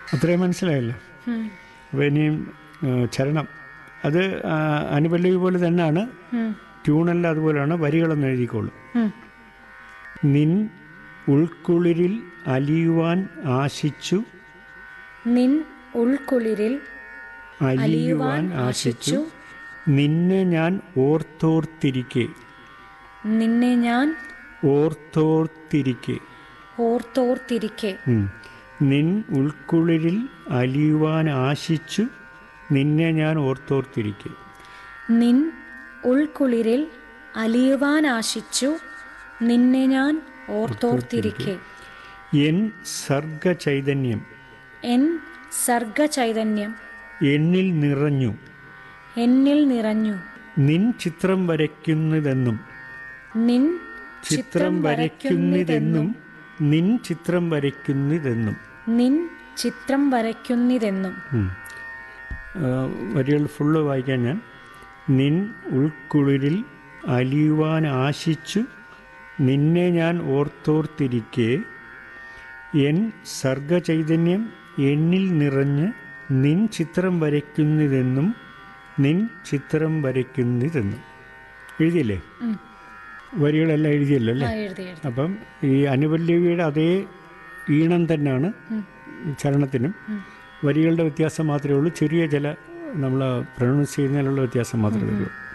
അത്രയും മനസ്സിലായല്ലോ അപ്പോൾ ഇനിയും ആ, ചരണം അത് ആ, അനുപല്ലവി പോലെ തന്നെയാണ് ട്യൂണെല്ലാം അതുപോലെയാണ് വരികളൊന്നും എഴുതിക്കോളൂ നിൻ ഉൾക്കുളിരിൽ അലിയുവാൻ ആശിച്ചു നിൻ ഉൾക്കുളിരിൽ അലിയുവാൻ ആശിച്ചു നിന്നെ ഞാൻ ഓർത്തോർത്തിരിക്കെ നിന്നെ ഞാൻ ഓർത്തോർത്തിരിക്കെ ഓർത്തോർത്തിരിക്കെ ഉം. നിൻ ഉൾക്കുളിരിൽ അലിയുവാൻ ആശിച്ചു നിന്നെ ഞാൻ ഓർത്തോർത്തിരിക്കെ നിൻ ഉൾക്കുളിരിൽ അലിയുവാൻ ആശിച്ചു നിന്നെ ഞാൻ ഓർത്തോർത്തിരിക്കെ എൻ സർഗ ചൈതന്യം എൻ സർഗ ചൈതന്യം എന്നിൽ നിറഞ്ഞു എന്നിൽ നിറഞ്ഞു നിൻ ചിത്രം വരയ്ക്കുന്നതെന്നും നിൻ ചിത്രം വരയ്ക്കുന്നതെന്നും നിൻ ചിത്രം വരയ്ക്കുന്നതെന്നും നിൻ ചിത്രം വരയ്ക്കുന്നിതെന്നും ഉം. ആ, വരികൾ ഫുള്ള് വായിക്കാൻ ഞാൻ നിൻ ഉൾക്കുളിരിൽ അലിയുവാൻ ആശിച്ചു നിന്നെ ഞാൻ ഓർത്തോർത്തിരിക്കെ എൻ സർഗചൈതന്യം എന്നിൽ നിറഞ്ഞ് നിൻ ചിത്രം വരയ്ക്കുന്നതെന്നും നിൻ ചിത്രം വരയ്ക്കുന്നതെന്നും എഴുതിയല്ലേ വരികളെല്ലാം എഴുതിയല്ലോ അല്ലേ ആ എഴുതി എഴുതി അപ്പം ഈ അനുപല്ലവിയുടെ അതേ ഈണം തന്നെയാണ് ചരണത്തിനും വരികളുടെ വ്യത്യാസം മാത്രമേ ഉള്ളൂ ചെറിയ ചില നമ്മൾ പ്രൊണൗൺസ് ചെയ്യുന്നതിലുള്ള വ്യത്യാസം മാത്രമേ ഉള്ളൂ